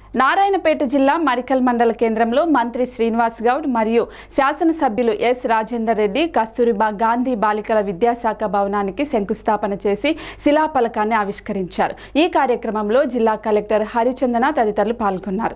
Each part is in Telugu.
నారాయణపేట జిల్లా మరికల్ మండల కేంద్రంలో మంత్రి శ్రీనివాస్ గౌడ్ మరియు శాసనసభ్యులు ఎస్ రాజేందర్ రెడ్డి కస్తూరిబా గాంధీ బాలికల విద్యాశాఖ భవనానికి శంకుస్థాపన చేసి శిలాఫలకాన్ని ఆవిష్కరించారు ఈ కార్యక్రమంలో జిల్లా కలెక్టర్ హరిచందన తదితరులు పాల్గొన్నారు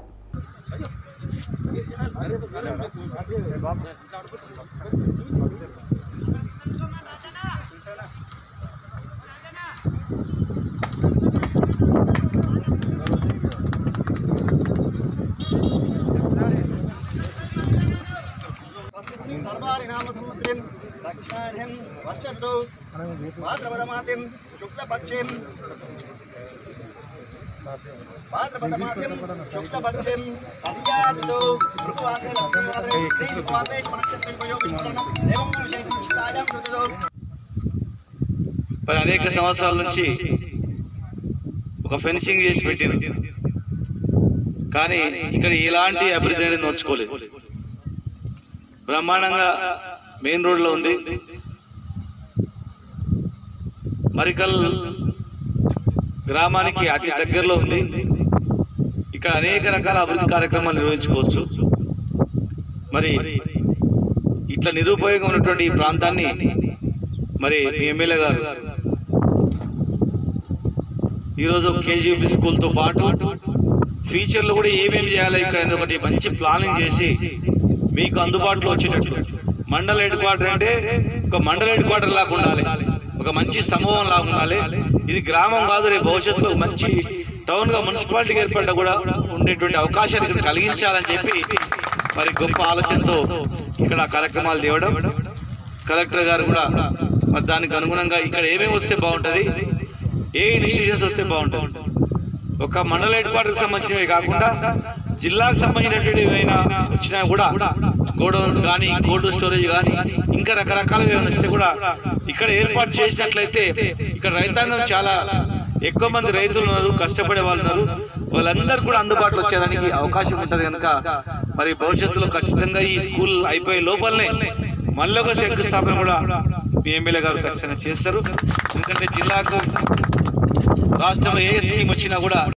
సర్వారినామ సంవత్సరం దక్షిణాఢ్యం వర్షత్తు భాద్రపదమాసిం శుక్లపక్షిం భాద్రపదమాసిం శుక్లపక్షిం అధియాదితో మరి అనేక సంవత్సరాల నుంచి ఒక ఫెన్సింగ్ చేసి పెట్టింది కానీ ఇక్కడ ఎలాంటి అభివృద్ధి అనేది నోచుకోలేదు బ్రహ్మాండంగా మెయిన్ రోడ్లో ఉంది మరికల్ గ్రామానికి అతి దగ్గరలో ఉంది ఇక్కడ అనేక రకాల అభివృద్ధి కార్యక్రమాలు నిర్వహించుకోవచ్చు మరి ఇట్లా నిరుపయోగం ఉన్నటువంటి ఈ ప్రాంతాన్ని మరి మీ ఎమ్మెల్యే గారు ఈరోజు కేజీబీ స్కూల్తో పాటు ఫ్యూచర్లో కూడా ఏమేమి చేయాలి ఇక్కడ అనేది ఒకటి మంచి ప్లానింగ్ చేసి మీకు అందుబాటులో వచ్చేటట్లు మండల హెడ్ క్వార్టర్ అంటే ఒక మండల హెడ్ క్వార్టర్ లాగా ఉండాలి ఒక మంచి సమూహం లాగా ఉండాలి ఇది గ్రామం కాదు రేపు భవిష్యత్తులో మంచి టౌన్ గా మున్సిపాలిటీకి ఏర్పడ్డా కూడా ఉండేటువంటి అవకాశాన్ని ఇక్కడ కలిగించాలని చెప్పి మరి గొప్ప ఆలోచనతో ఇక్కడ కార్యక్రమాలు తేవడం కలెక్టర్ గారు కూడా మరి దానికి అనుగుణంగా ఇక్కడ ఏమేమి వస్తే బాగుంటుంది ఏ ఇన్స్టిట్యూషన్స్ వస్తే బాగుంటుంది ఒక మండల హెడ్ క్వార్టర్కి సంబంధించినవి కాకుండా జిల్లాకు సంబంధించినటువంటి ఏమైనా వచ్చినా కూడా గోడౌన్స్ కానీ కోల్డ్ స్టోరేజ్ కానీ ఇంకా రకరకాల ఏమైనా వస్తే కూడా ఇక్కడ ఏర్పాటు చేసినట్లయితే ఇక్కడ రైతాంగం చాలా ఎక్కువ మంది రైతులు ఉన్నారు కష్టపడే వాళ్ళు ఉన్నారు వాళ్ళందరూ కూడా అందుబాటులో వచ్చేదానికి అవకాశం ఉంటుంది కనుక మరి భవిష్యత్తులో ఖచ్చితంగా ఈ స్కూల్ అయిపోయే లోపలనే మళ్ళీ ఒక శంకుస్థాపన కూడా మీ ఎమ్మెల్యే గారు ఖచ్చితంగా చేస్తారు ఎందుకంటే జిల్లాకు రాష్ట్రంలో ఏ స్కీమ్ వచ్చినా కూడా